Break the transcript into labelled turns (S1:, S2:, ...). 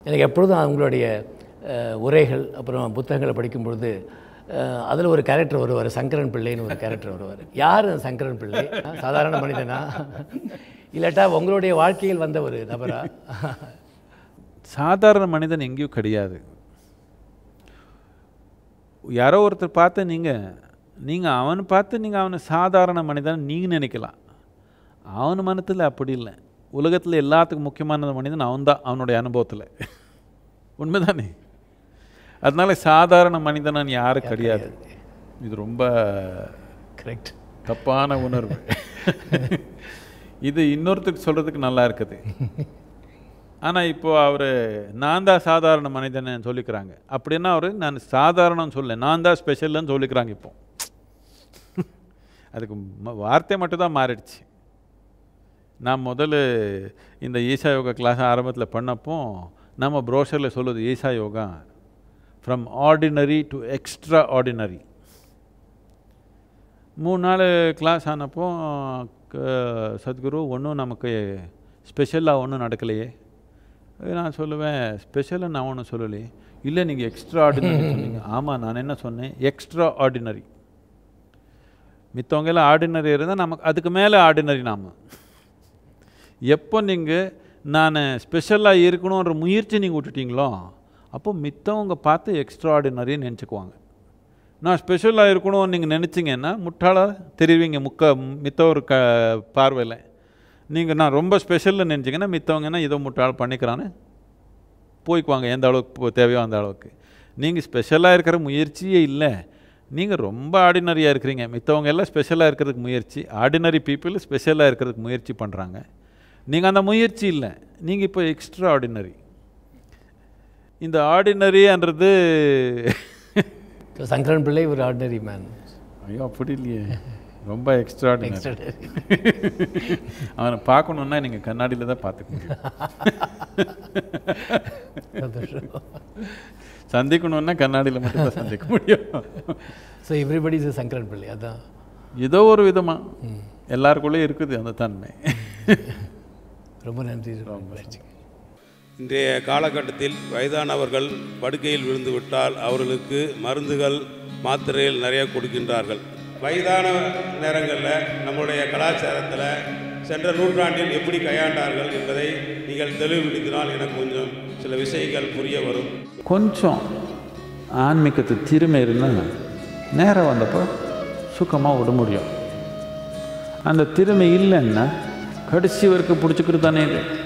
S1: எனக்கு எப்பொழுதும் அவங்களுடைய அஹ், உரைகள் அப்புறம் புத்தகங்களை படிக்கும் பொழுது அதில் ஒரு கேரக்டர் வருவார் சங்கரன் பிள்ளைன்னு ஒரு கேரக்டர் வருவார் யார் அந்த சங்கரன் பிள்ளை சாதாரண மனிதனா இல்லாட்டா உங்களுடைய வாழ்க்கையில் வந்த ஒரு நபரா
S2: சாதாரண மனிதன் எங்கேயும் கிடையாது யாரோ ஒருத்தர் பார்த்து நீங்கள் நீங்கள் அவனை பார்த்து நீங்கள் அவனை சாதாரண மனிதன் நீங்கள் நினைக்கலாம் அவன் மனத்தில் அப்படி இல்லை உலகத்தில் எல்லாத்துக்கும் முக்கியமான மனிதன் அவன்தான் அவனுடைய அனுபவத்தில் உண்மைதானே அதனால சாதாரண மனிதனான் யாரும் கிடையாது இது ரொம்ப
S1: கரெக்ட்
S2: தப்பான உணர்வு இது இன்னொருத்தருக்கு சொல்கிறதுக்கு நல்லா இருக்குது ஆனால் இப்போ அவர் நான் தான் சாதாரண மனிதனை சொல்லிக்கிறாங்க அப்படின்னா அவர் நான் சாதாரணம் சொல்ல நான் தான் ஸ்பெஷல்னு சொல்லிக்கிறாங்க இப்போ அதுக்கு ம- வார்த்தை மட்டும்தான் மாறிடுச்சு நான் முதல்ல இந்த ஈசா யோகா கிளாஸ் ஆரம்பத்தில் பண்ணப்போ நம்ம ப்ரோஷரில் சொல்லுது Isha yoga from ordinary to extraordinary மூணு நாள் கிளாஸ் ஆனப்போ க- சத்குரு ஒன்றும் நமக்கு ஸ்பெஷலாக ஒன்றும் நடக்கலையே நான் சொல்லுவேன் ஸ்பெஷலாக நான் ஒன்றும் சொல்லலையே இல்லை நீங்கள் எக்ஸ்ட்ரா ஆர்டினரி சொன்னீங்க ஆமாம் நான் என்ன சொன்னேன் எக்ஸ்ட்ரா ஆர்டினரி மித்தவங்க எல்லாம் ஆர்டினரி இருந்தால் நமக்கு அதுக்கு மேலே ஆர்டினரி நாம எப்போ நீங்கள் நான் ஸ்பெஷலாக இருக்கணுன்ற முயற்சி நீங்கள் விட்டுட்டீங்களோ அப்போ மித்தவங்க பார்த்து எக்ஸ்ட்ரா ஆர்டினரின்னு நினச்சிக்குவாங்க நான் ஸ்பெஷலாக இருக்கணும்னு நீங்கள் நினச்சிங்கன்னா முட்டாளாக தெரிவிங்க முக்க மித்த ஒரு க பார்வையில் நீங்கள் நான் ரொம்ப ஸ்பெஷல்னு நினச்சிங்கன்னா மித்தவங்கன்னா ஏதோ முட்டாள் பண்ணிக்கிறான்னு போய்க்குவாங்க எந்த அளவுக்கு போ- தேவையோ அந்த அளவுக்கு நீங்கள் ஸ்பெஷலாக இருக்கிற முயற்சியே இல்லை நீங்கள் ரொம்ப ஆர்டினரியாக இருக்கிறீங்க மித்தவங்க எல்லாம் ஸ்பெஷலாக இருக்கிறதுக்கு முயற்சி ஆர்டினரி பீப்புள் ஸ்பெஷலாக இருக்கிறதுக்கு முயற்சி பண்ணுறாங்க நீங்கள் அந்த முயற்சி இல்லை நீங்கள் இப்போ எக்ஸ்ட்ரா ஆர்டினரி இந்த ஆர்டினரின்றது
S1: ஸோ சங்கரன் பிள்ளை ஒரு ஆர்டினரி மேன்
S2: ஐயோ அப்படி இல்லையே ரொம்ப எக்ஸ்ட்ராடினரி அவனை பார்க்கணுன்னா நீங்கள் கண்ணாடியில் தான் பார்த்துக்க முடியும்
S1: சந்தோஷம்
S2: சந்திக்கணுன்னா கண்ணாடியில் மட்டும் தான் சந்திக்க முடியும்
S1: ஸோ எவ்ரிபடி இஸ் சங்கரன் பிள்ளை அதான்
S2: ஏதோ ஒரு விதமாக எல்லாருக்குள்ளேயும் இருக்குது அந்த தன்மை
S1: ரொம்ப நன்றி ரொம்ப
S3: இன்றைய காலகட்டத்தில் வயதானவர்கள் படுக்கையில் விழுந்துவிட்டால் அவர்களுக்கு மருந்துகள் மாத்திரைகள் நிறைய கொடுக்கின்றார்கள் வயதான நேரங்களில் நம்முடைய கலாச்சாரத்தில் சென்ற நூற்றாண்டில் எப்படி கையாண்டார்கள் என்பதை நீங்கள் தெளிவுபடுத்தினால் எனக்கு கொஞ்சம் சில விஷயங்கள் புரிய வரும்
S2: கொஞ்சம் ஆன்மீகத்து திறமை இருந்தால் நேரம் வந்தப்போ சுகமாக விட முடியும் அந்த திறமை இல்லைன்னா கடைசி வரைக்கும் பிடிச்சிக்கிட்டு தானே இது